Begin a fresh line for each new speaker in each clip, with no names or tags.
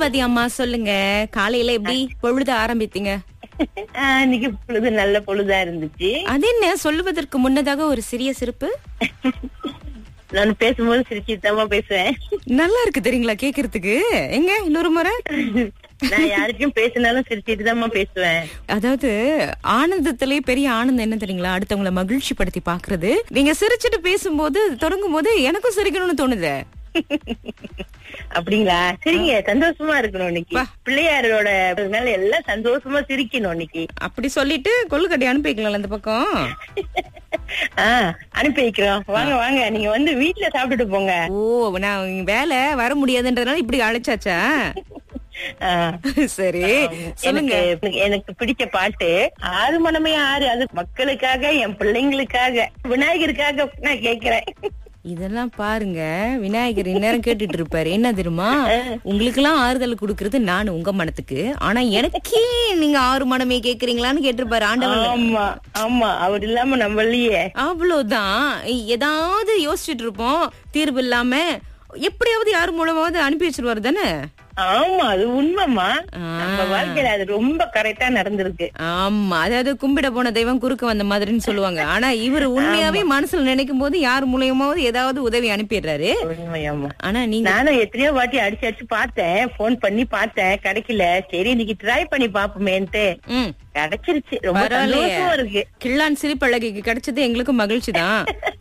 சவுந்தரவதி அம்மா சொல்லுங்க காலையில எப்படி பொழுது ஆரம்பித்தீங்க
ஆஹ், இன்னைக்கு பொழுது நல்ல பொழுதா இருந்துச்சு
அது என்ன சொல்லுவதற்கு முன்னதாக ஒரு சிறிய சிரிப்பு
நான் பேசும்போது சிரிச்சுதாம்மா பேசுவேன்
நல்லா இருக்கு தெரியுங்களா கேக்குறதுக்கு எங்க இன்னொரு முறை
நான் யாருக்கும் பேசினாலும் சிரிச்சிட்டு தான்மா பேசுவேன்
அதாவது ஆனந்தத்திலே பெரிய ஆனந்தம் என்ன தெரியுங்களா அடுத்தவங்கள மகிழ்ச்சி படுத்தி பாக்குறது நீங்க சிரிச்சிட்டு பேசும்போது தொடங்கும் போது எனக்கும் சிரிக்கணும்னு தோணுது
அப்படிங்களா சரிங்க சந்தோஷமா இருக்கணும் இன்னைக்கு
வா.
பிள்ளையாரோட அதனால எல்லாம் சந்தோஷமா சிரிக்கணும் இன்னைக்கு
அப்படி சொல்லிட்டு கொள்ளுக்கட்டி அனுப்பி வைக்கலாம் அந்த பக்கம்
ஆஹ் அனுப்பி வைக்கிறோம் வாங்க வாங்க நீங்க வந்து வீட்டுல சாப்பிட்டுட்டு போங்க
ஓ நான் இங்க வேலை வர முடியாதுன்றதுனால இப்படி அழைச்சாச்சா
ஆஹ்
சரி சொல்லுங்க
எனக்கு எனக்கு பிடிச்ச பாட்டு ஆறு மனமே ஆறு அது மக்களுக்காக என் பிள்ளைங்களுக்காக விநாயகருக்காக நான் கேக்குறேன்
இதெல்லாம் பாருங்க விநாயகர் இந்நேரம் கேட்டுட்டு இருப்பாரு என்ன தெரியுமா உங்களுக்கு எல்லாம் ஆறுதல் கொடுக்கறது நான் உங்க மனத்துக்கு ஆனா எனக்கே நீங்க ஆறு மனமே கேக்குறீங்களான்னு கேட்டிருப்பாரு ஆண்டவன்
ஆமா ஆமா அவர் இல்லாம நம்மளையே
அவ்வளவுதான் ஏதாவது யோசிச்சுட்டு இருப்போம் தீர்வு இல்லாம எப்படியாவது யார் மூலமாவது அனுப்பி வச்சிருவாரு தானே
ஆமா அது உண்மைமா
ஆ.
நம்ம வாழ்க்கையில அது ரொம்ப கரெக்டா நடந்திருக்கு
ஆமா அதாவது கும்பிட போன தெய்வம் குறுக்க வந்த மாதிரின்னு சொல்லுவாங்க ஆனா இவர் உண்மையாவே மனசுல நினைக்கும் போது யார் மூலியமாவது ஏதாவது உதவி அனுப்பிடுறாரு
உண்மையாமா
ஆனா நீங்க
நானும் எத்தனையோ வாட்டி அடிச்சு அடிச்சு பார்த்தேன் போன் பண்ணி பார்த்தேன் கிடைக்கல சரி இன்னைக்கு ட்ரை பண்ணி பாப்போமேன்ட்டு
ம்
கிடைச்சிருச்சு ரொம்ப
பரவாயில்லையே
சந்தோஷமா இருக்கு
கிள்ளான் சிரிப்பழகிக்கு கிடைச்சது எங்களுக்கும் மகிழ்ச்சி தான்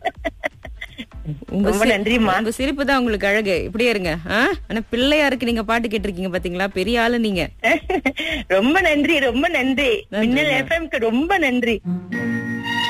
உங்க
ரொம்ப
சி-
நன்றிம்மா.
உங்க சிரிப்பு தான் உங்களுக்கு அழகு இப்படியே இருங்க ஆ? ஆனா பிள்ளையாருக்கு நீங்க பாட்டு கேட்டிருக்கீங்க பாத்தீங்களா பெரிய ஆளு நீங்க
ரொம்ப நன்றி ரொம்ப நன்றி மின்னல் எஃப்எம்க்கு ரொம்ப நன்றி